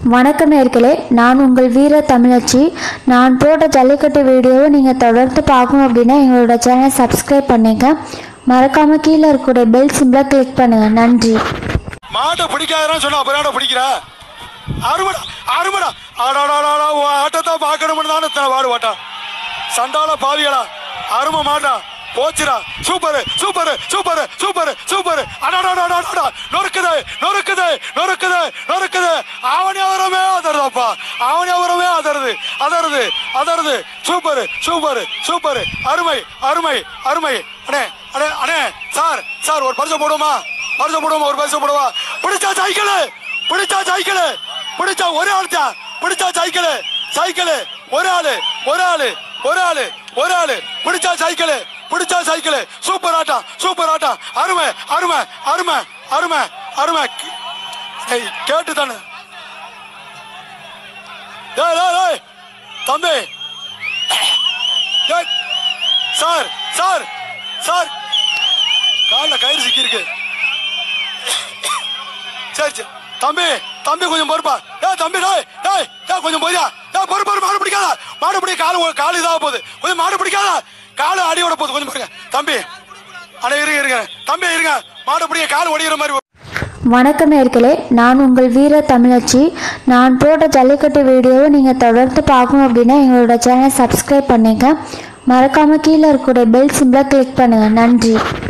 வணக்கம் நேர்களே நான் உங்கள் வீர தமிழச்சி நான் போட்ட ஜல்லிக்கட்டு வீடியோவை நீங்கள் தொடர்ந்து பார்க்கணும் அப்படின்னா எங்களோட சேனலை சப்ஸ்கிரைப் பண்ணிங்க மறக்காமல் கீழே இருக்கக்கூடிய பெல் சிம்பிளை கிளிக் பண்ணுங்கள் நன்றி மாட்டை பிடிக்காதான் சொன்னா அப்புறம் பிடிக்கிற அருமடா அருமடா ஆடாடாடா உன் ஆட்டத்தை பார்க்கணும்னு தானே இத்தனை பாடு வாட்டா சண்டால பாவியடா அருமை மாட்டா போச்சுடா super super super super super அடாடாடாடாடா நொறுக்குது நொறுக்குது நொறுக்குது நொறுக்குது அவனி அவரமே அதருதாப்பா அவனி அவரமே அதருது அதருது அதருது சூப்பர் சூப்பர் சூப்பர் அருமை அருமை அருமை அண்ணே அண்ணே அண்ணே சார் சார் ஒரு பரிசு போடுவோமா பரிசு போடுவோமா ஒரு பரிசு போடுவா பிடிச்சா சைக்கிள் பிடிச்சா சைக்கிள் பிடிச்சா ஒரே ஆள் தான் பிடிச்சா சைக்கிள் சைக்கிள் ஒரு ஆளு ஒரு ஆளு ஒரு ஆளு ஒரு ஆளு பிடிச்சா சைக்கிள் பிடிச்சா சைக்கிள் சூப்பர் ஆட்டம் சூப்பர் ஆட்டம் அருமை அருமை அருமை அருமை அருமை ஏய், கேட்டு தானே டேய் டேய் டேய் தம்பி டேய், சார் சார் சார் காலில் கயிறு சிக்கியிருக்கு சரி சரி தம்பி தம்பி கொஞ்சம் பொறுப்பா ஏ தம்பி டேய் டேய் டேய் கொஞ்சம் போயா ஏ பொறு பொறு மாடு பிடிக்காத மாடு பிடி காலு காலு இதாக போகுது கொஞ்சம் மாடு பிடிக்காத காலு அடியோட போகுது கொஞ்சம் பாருங்க தம்பி அட இருங்க இருங்க தம்பி இருங்க மாடு பிடிக்க கால் ஒடிகிற மாதிரி வணக்கம் நேர்களே நான் உங்கள் வீர தமிழச்சி நான் போட்ட ஜல்லிக்கட்டு வீடியோவை நீங்கள் தொடர்ந்து பார்க்கணும் அப்படின்னா எங்களோட சேனலை சப்ஸ்கிரைப் பண்ணிங்க மறக்காமல் கீழே இருக்கக்கூடிய பெல் சிம்பிளை கிளிக் பண்ணுங்கள் நன்றி